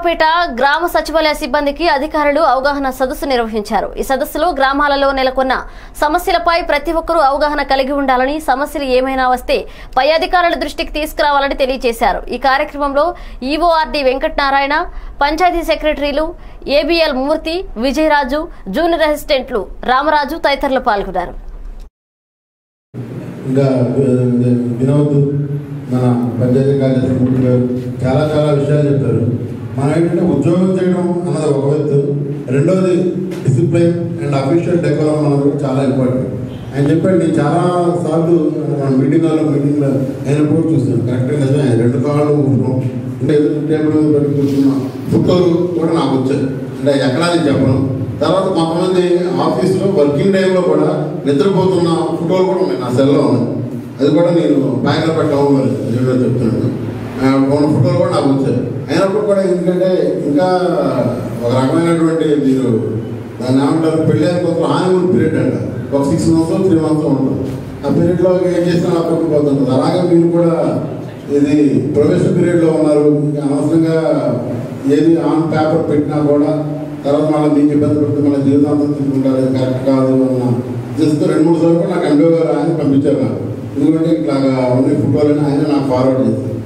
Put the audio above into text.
పేట గ్రామ సచివాలయ సిబ్బందికి అధికారులు అవగాహన సదస్సు నిర్వహించారు ఈ సదస్సులో గ్రామాలలో నెలకొన్న సమస్యలపై ప్రతి ఒక్కరూ అవగాహన కలిగి ఉండాలని సమస్యలు ఏమైనా వస్తే పై అధికారుల దృష్టికి తీసుకురావాలని తెలియజేశారు ఈ కార్యక్రమంలో ఈఓఆర్డి వెంకటనారాయణ పంచాయతీ సెక్రటరీలు ఏబిఎల్ మూర్తి విజయరాజు జూనియర్ అసిస్టెంట్లు రామరాజు తదితరులు పాల్గొన్నారు ఇంకా వి- వినోద్ మన పంచాయతీ కార్యదర్శి మూర్తి గారు చాలా చాలా విషయాలు చెప్పారు మనం ఏంటంటే ఉద్యోగం చేయడం అన్నది ఒక ఎత్తు రెండోది డిసిప్లిన్ అండ్ అఫీషియల్ డెకోరం అన్నది కూడా చాలా ఇంపార్టెంట్ ఆయన చెప్పాడు నేను చాలా సార్లు మన మీటింగ్లో మీటింగ్లో అయినప్పుడు కూడా చూస్తాను కరెక్ట్గా నిజమే ఆయన రెండు కాళ్ళు కూర్చున్నాం అంటే ఎదురు టేబుల్ మీద పెట్టి కూర్చున్నాం ఫోటోలు కూడా నాకు వచ్చాయి అంటే ఎక్కడా నేను చెప్పను తర్వాత కొంతమంది ఆఫీస్లో వర్కింగ్ టైంలో కూడా నిద్రపోతున్న ఫోటోలు కూడా ఉన్నాయి నా సెల్లో ఉన్నాయి అది కూడా నేను బ్యాగ్లో పెట్టాము మరి అది కూడా చెప్తున్నాను ఆ, ఉన్న ఫోటోలు కూడా నాకు వచ్చాయి అయినప్పుడు కూడా ఎందుకంటే ఇంకా ఒక రకమైనటువంటి మీరు దాన్ని ఏమంటారు పెళ్ళి అయిన కొంత హానిమూన్ పీరియడ్ అంట ఒక సిక్స్ మంత్స్ త్రీ మంత్స్ ఉంటుంది ఆ పీరియడ్లో ఏం చేసినా అప్పటికి పోతుంటుంది అలాగే మీరు కూడా ఇది ప్రొఫెషనల్ పీరియడ్లో ఉన్నారు ఇంకా అనవసరంగా ఏది ఆన్ పేపర్ పెట్టినా కూడా తర్వాత మళ్ళీ మీకు ఇబ్బంది పడుతుంది మళ్ళీ జీవితాంతం తీసుకుంటారు ఇది కరెక్ట్ కాదు అన్న జస్ట్ రెండు మూడు సార్లు కూడా నాకు ఎండో గారు ఆయన పంపించారు నాకు ఎందుకంటే ఇట్లా ఉన్న ఫోటోలని ఆయన నాకు ఫార్వర్డ్ చేశారు